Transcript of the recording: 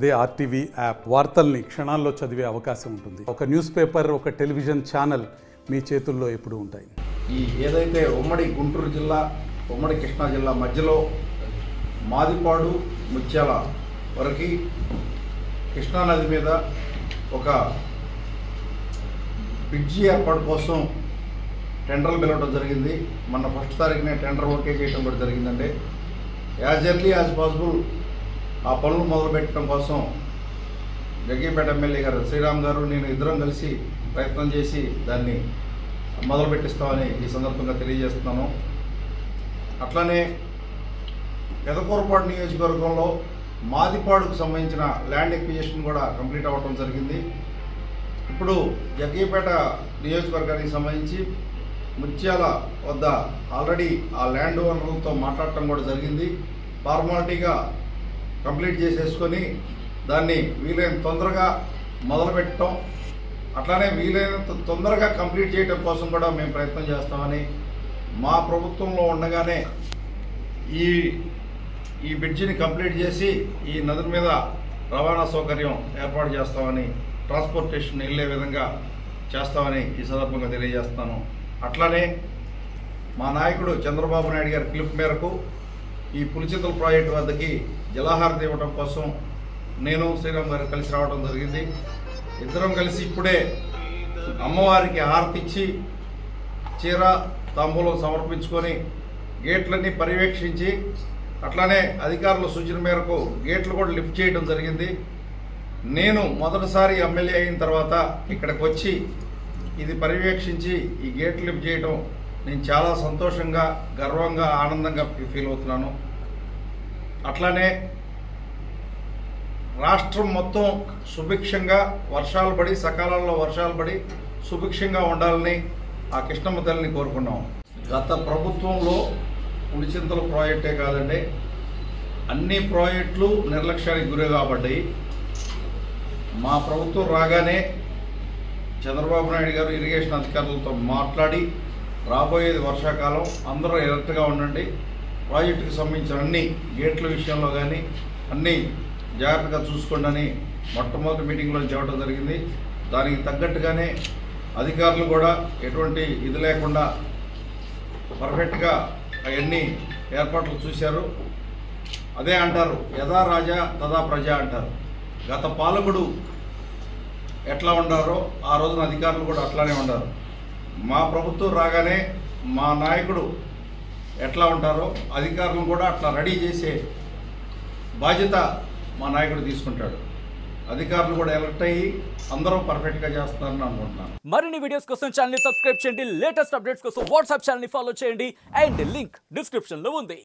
అదే RTV app వార్తల్ని క్షణాల్లో చదివే అవకాశం ఉంటుంది ఒక న్యూస్ పేపర్ ఒక టెలివిజన్ ఛానల్ మీ చేతుల్లో ఎప్పుడూ ఉంటాయి ఈ ఏదైతే ఉమ్మడి గుంటూరు జిల్లా ఉమ్మడి కృష్ణా జిల్లా మధ్యలో మాదిపాడు ముత్యాల వరకు కృష్ణానది మీద ఒక బ్రిడ్జి ఏర్పాటు కోసం టెండర్లు పిలవడం జరిగింది మొన్న ఫస్ట్ తారీఖునే టెండర్ ఓకే చేయడం కూడా జరిగిందండి యాజ్ ఎర్లీ యాజ్ పాసిబుల్ ఆ పనులు మొదలుపెట్టడం కోసం జగ్గీపేట ఎమ్మెల్యే గారు శ్రీరామ్ గారు నేను ఇద్దరం కలిసి ప్రయత్నం చేసి దాన్ని మొదలు పెట్టిస్తామని ఈ సందర్భంగా తెలియజేస్తున్నాను అట్లానే పెదకూరపాడు నియోజకవర్గంలో మాదిపాడుకు సంబంధించిన ల్యాండ్ ఎక్విజిషన్ కూడా కంప్లీట్ అవ్వడం జరిగింది ఇప్పుడు జగ్గీపేట నియోజకవర్గానికి సంబంధించి ముత్యాల వద్ద ఆల్రెడీ ఆ ల్యాండ్ ఓనర్లతో మాట్లాడటం కూడా జరిగింది ఫార్మాలిటీగా కంప్లీట్ చేసేసుకొని దాన్ని వీలైన తొందరగా మొదలుపెట్టడం అట్లానే వీలైనంత తొందరగా కంప్లీట్ చేయడం కోసం కూడా మేము ప్రయత్నం చేస్తామని మా ప్రభుత్వంలో ఉండగానే ఈ ఈ బ్రిడ్జిని కంప్లీట్ చేసి ఈ నది మీద రవాణా సౌకర్యం ఏర్పాటు చేస్తామని ట్రాన్స్పోర్టేషన్ వెళ్ళే విధంగా చేస్తామని ఈ సందర్భంగా తెలియజేస్తాను అట్లానే మా నాయకుడు చంద్రబాబు నాయుడు గారి పిలుపు మేరకు ఈ పులిచింతల ప్రాజెక్టు వద్దకి జలాహారతి ఇవ్వడం కోసం నేను శ్రీరామ్ గారు కలిసి రావడం జరిగింది ఇద్దరం కలిసి ఇప్పుడే అమ్మవారికి హారతి ఇచ్చి చీర తాంబూలం సమర్పించుకొని గేట్లన్నీ పర్యవేక్షించి అట్లానే అధికారుల సూచన మేరకు గేట్లు కూడా లిఫ్ట్ చేయడం జరిగింది నేను మొదటిసారి ఎమ్మెల్యే అయిన తర్వాత ఇక్కడికి వచ్చి ఇది పర్యవేక్షించి ఈ గేట్లు లిఫ్ట్ చేయడం నేను చాలా సంతోషంగా గర్వంగా ఆనందంగా ఫీల్ అవుతున్నాను అట్లానే రాష్ట్రం మొత్తం సుభిక్షంగా వర్షాలు పడి సకాలంలో వర్షాలు పడి సుభిక్షంగా ఉండాలని ఆ కృష్ణమ్మ తల్లిని కోరుకున్నాం గత ప్రభుత్వంలో పులిచింతల ప్రాజెక్టే కాదండి అన్ని ప్రాజెక్టులు నిర్లక్ష్యానికి గురి కాబడ్డాయి మా ప్రభుత్వం రాగానే చంద్రబాబు నాయుడు గారు ఇరిగేషన్ అధికారులతో మాట్లాడి రాబోయేది వర్షాకాలం అందరూ ఎలర్ట్గా ఉండండి ప్రాజెక్టుకి సంబంధించిన అన్ని గేట్ల విషయంలో కానీ అన్నీ జాగ్రత్తగా చూసుకోండి అని మొట్టమొదటి మీటింగ్లో చెప్పడం జరిగింది దానికి తగ్గట్టుగానే అధికారులు కూడా ఎటువంటి ఇది లేకుండా పర్ఫెక్ట్గా అవన్నీ ఏర్పాట్లు చూశారు అదే అంటారు యథా రాజా తదా ప్రజ అంటారు గత పాలకుడు ఎట్లా ఉండారో ఆ రోజున అధికారులు కూడా అట్లానే ఉండారు మా ప్రభుత్వం రాగానే మా నాయకుడు ఎట్లా ఉంటారో అధికారులను కూడా అట్లా రెడీ చేసే బాధ్యత మా నాయకుడు తీసుకుంటాడు అధికారులు కూడా ఎలక్ట్ అయ్యి అందరూ పర్ఫెక్ట్గా చేస్తారని అనుకుంటున్నాను మరిన్ని వీడియోస్ కోసం ఛానల్ ని సబ్స్క్రైబ్ చేయండి లేటెస్ట్ అప్డేట్స్ కోసం వాట్సాప్ ఛానల్ ని ఫాలో చేయండి అండ్ లింక్ డిస్క్రిప్షన్ లో ఉంది